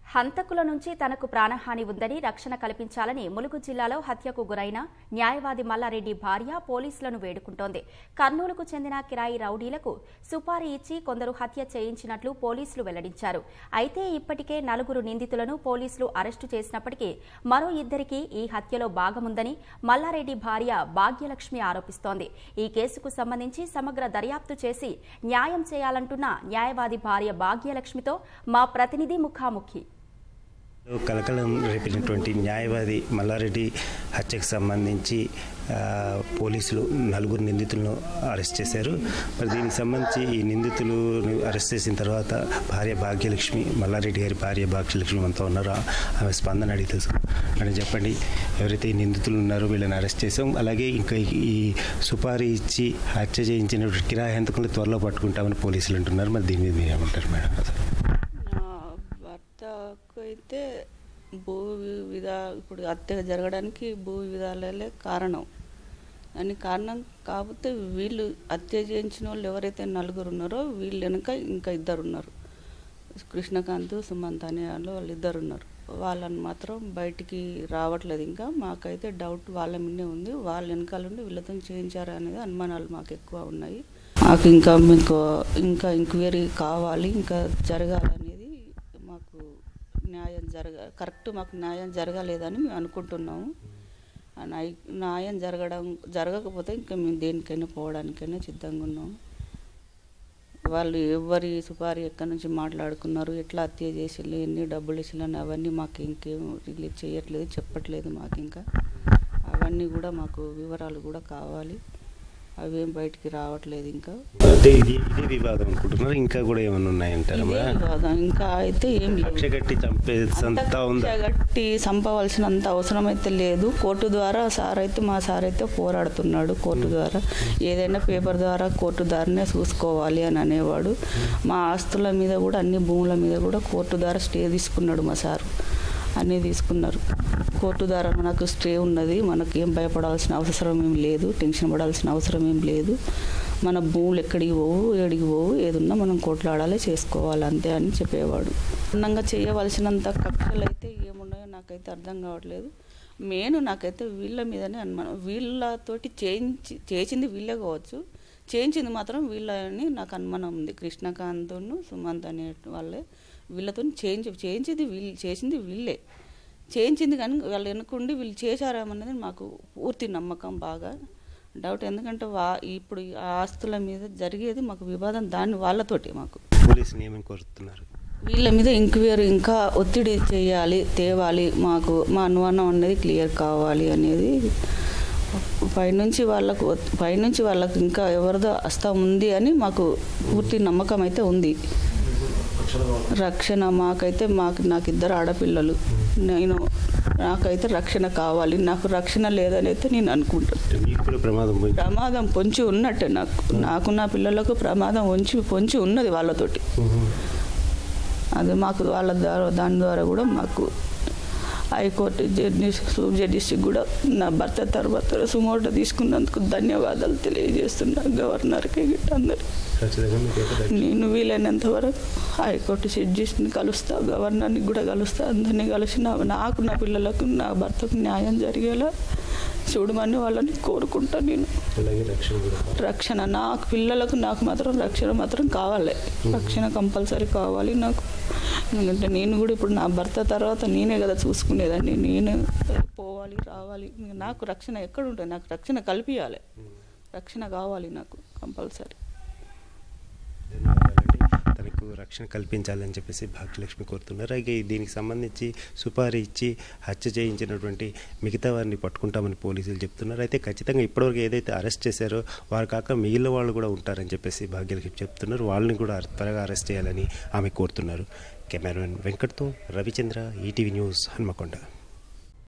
హంతకుల నుంచి తనకు ప్రాణహాని ఉందని రక్షణ కల్పించాలని ములుగు జిల్లాలో హత్యకు గురైన న్యాయవాది మల్లారెడ్డి భార్య పోలీసులను వేడుకుంటోంది కర్నూలుకు చెందిన కిరాయి రౌడీలకు సుపారీ ఇచ్చి కొందరు హత్య చేయించినట్లు పోలీసులు వెల్లడించారు అయితే ఇప్పటికే నలుగురు నిందితులను పోలీసులు అరెస్టు చేసినప్పటికీ మరో ఇద్దరికి ఈ హత్యలో భాగముందని మల్లారెడ్డి భార్య భాగ్యలక్ష్మి ఆరోపిస్తోంది ఈ కేసుకు సంబంధించి సమగ్ర దర్యాప్తు చేసి న్యాయం చేయాలంటున్న న్యాయవాది భార్య భాగ్యలక్ష్మితో మా ప్రతినిధి ముఖాముఖి కలకలం రేపినటువంటి న్యాయవాది మల్లారెడ్డి హత్యకు సంబంధించి ఆ, పోలీసులు నలుగురు నిందితులను అరెస్ట్ చేశారు మరి దీనికి సంబంధించి ఈ నిందితులను అరెస్ట్ చేసిన తర్వాత భార్య భాగ్యలక్ష్మి మల్లారెడ్డి గారి భార్య భాగ్యలక్ష్మి అంతా ఉన్నారో ఆమె స్పందన అడిగి తెలుసు అని చెప్పండి ఎవరైతే ఈ నిందితులు ఉన్నారో వీళ్ళని అరెస్ట్ చేసాం అలాగే ఇంకా ఈ సుపారీ ఇచ్చి హత్య చేయించిన కిరాయి హంతకులు త్వరలో పట్టుకుంటామని పోలీసులు అంటున్నారు మరి దీని మీద మీరు ఏమంటారు మేడం అసలు నా భర్తకు అయితే భూ విధా ఇప్పుడు హత్య జరగడానికి భూ విధాలే కారణం దానికి కారణం కాకపోతే వీళ్ళు హత్య చేయించిన వాళ్ళు ఎవరైతే నలుగురు ఉన్నారో వీళ్ళు వెనుక ఇంకా ఇద్దరు ఉన్నారు కృష్ణకాంత్ సుమంత్ అనే వాళ్ళు వాళ్ళు ఇద్దరు ఉన్నారు వాళ్ళని మాత్రం బయటికి రావట్లేదు ఇంకా మాకైతే డౌట్ వాళ్ళ మీదే ఉంది వాళ్ళ వెనకాల ఉండి వీళ్ళతో చేయించారు అనేది అనుమానాలు మాకు ఎక్కువ ఉన్నాయి మాకు ఇంకా మీకు ఇంకా ఎంక్వైరీ కావాలి ఇంకా జరగాలనేది మాకు న్యాయం జరగ కరెక్ట్ మాకు న్యాయం జరగలేదని మేము అనుకుంటున్నాము ఆ న్యాయ- న్యాయం జరగడం జరగకపోతే ఇంకా మేము దేనికైనా పోవడానికైనా సిద్ధంగా ఉన్నాము వాళ్ళు ఎవరి సుపారీ ఎక్కడి నుంచి మాట్లాడుకున్నారు ఎట్లా హత్య చేసిళ్ళు ఎన్ని డబ్బులు ఇచ్చిల్లని అవన్నీ మాకు ఇంకేం రిలీజ్ చేయట్లేదు చెప్పట్లేదు మాకు ఇంకా అవన్నీ కూడా మాకు వివరాలు కూడా కావాలి అవేం బయటికి రావట్లేదు ఇంకా అంటే ఇది ఇదే వివాదం అనుకుంటున్నారు ఇంకా కూడా ఏమైనా ఉన్నాయంటారా ఇదే మేడం? వివాదం. ఇంకా అయితే ఏం లేదు కక్ష కట్టి చంపేసంతా ఉందా గట్టి సంపవలసినంత అవసరం అయితే లేదు కోర్టు ద్వారా సార్ అయితే మా సార్ అయితే పోరాడుతున్నాడు కోర్టు ద్వారా ఏదైనా పేపర్ ద్వారా కోర్టు ద్వారానే చూసుకోవాలి అని అనేవాడు మా ఆస్తుల మీద కూడా అన్ని భూముల మీద కూడా కోర్టు ద్వారా స్టే తీసుకున్నాడు మా సార్ అన్నీ తీసుకున్నారు కోర్టు ద్వారా మనకు స్టే ఉన్నది మనకు ఏం భయపడాల్సిన అవసరం ఏం లేదు టెన్షన్ పడాల్సిన అవసరం ఏం లేదు మన భూములు ఎక్కడికి పోవు ఏడికి పోవు ఏదున్నా మనం కొట్లాడాలి చేసుకోవాలి అంతే అని చెప్పేవాడు అన్నంగా చేయవలసినంత కక్షలు అయితే ఏమున్నాయో నాకైతే అర్థం కావట్లేదు మెయిన్ నాకైతే వీళ్ళ మీదనే అనుమానం వీళ్ళతోటి చేయించి చేసింది వీళ్ళే కావచ్చు చేయించింది మాత్రం వీళ్ళని నాకు అనుమానం ఉంది కృష్ణకాంత్ను సుమంత్ అనే వాళ్ళే వీళ్ళతో చేయించి చేయించింది వీళ్ళు చేసింది వీళ్ళే చేయించింది కానీ వాళ్ళు వెనుకుండి వీళ్ళు చేశారేమన్నది మాకు పూర్తి నమ్మకం బాగా డౌట్ ఎందుకంటే వా ఇప్పుడు ఈ ఆస్తుల మీద జరిగేది మాకు వివాదం దాని వాళ్ళతోటి మాకు పోలీసు నియమం కోరుతున్నారు వీళ్ళ మీద ఎంక్వైరీ ఇంకా ఒత్తిడి చేయాలి తేవాలి మాకు మా అనుమానం అనేది క్లియర్ కావాలి అనేది పైనుంచి వాళ్ళకు ఒత్- పైనుంచి వాళ్ళకు ఇంకా ఎవరిదో హస్తం ఉంది అని మాకు పూర్తి నమ్మకం అయితే ఉంది రక్షణ మాకైతే మాకు నాకు ఇద్దరు ఆడపిల్లలు నేను నాకైతే రక్షణ కావాలి నాకు రక్షణ లేదని అయితే నేను అనుకుంటాను అంటే మీకు కూడా ప్రమాదం పోయింది ప్రమాదం పొంచి ఉన్నట్టే నాకు నాకు నా పిల్లలకు ప్రమాదం వంచి పొంచి ఉన్నది వాళ్ళతోటి అది మాకు వాళ్ళ ద్వారా దాని ద్వారా కూడా మాకు హైకోర్టు జడ్జి సూప్ జడ్జిస్కి కూడా నా భర్త తర్వాత సుమోటో తీసుకున్నందుకు ధన్యవాదాలు తెలియజేస్తున్నా గవర్నర్కి గిట్ట అందరు ఖచ్చితంగా మీకు అయితే రక్షణ. నేను వీలైనంత వరకు హైకోర్టు జడ్జిస్ని కలుస్తా గవర్నర్ని కూడా కలుస్తా అందరినీ కలిసి నా నాకు నా పిల్లలకు నా భర్తకు న్యాయం జరిగేలా చూడమని వాళ్ళని కోరుకుంటా నేను అలాగే రక్షణ కూడా రక్షణ నాకు పిల్లలకు నాకు మాత్రం రక్షణ మాత్రం కావాలి రక్షణ కంపల్సరీ కావాలి నాకు ఎందుకంటే నేను కూడా ఇప్పుడు నా భర్త తర్వాత నేనే కదా చూసుకునేదాన్ని నేను పోవాలి రావాలి ఇంక నాకు రక్షణ ఎక్కడ ఉంటుంది నాకు రక్షణ కల్పించాలి రక్షణ కావాలి నాకు కంపల్సరీ ధన్యవాదాలండి తనకు రక్షణ కల్పించాలని చెప్పేసి భాగ్యలక్ష్మి కోరుతున్నారు అలాగే దీనికి సంబంధించి సుపారీ ఇచ్చి హత్య చేయించినటువంటి మిగతా వారిని పట్టుకుంటామని పోలీసులు చెప్తున్నారు అయితే ఖచ్చితంగా ఇప్పటివరకు ఏదైతే అరెస్ట్ చేశారో వారు కాక మిగిలిన వాళ్ళు కూడా ఉంటారని చెప్పేసి భాగ్యలక్ష్మి చెప్తున్నారు వాళ్ళని కూడా త్వరగా అరెస్ట్ చేయాలని ఆమె కోరుతున్నారు కెమెరామెన్ వెంకట్తో రవిచంద్ర ఈటీవీ న్యూస్ హన్మకొండ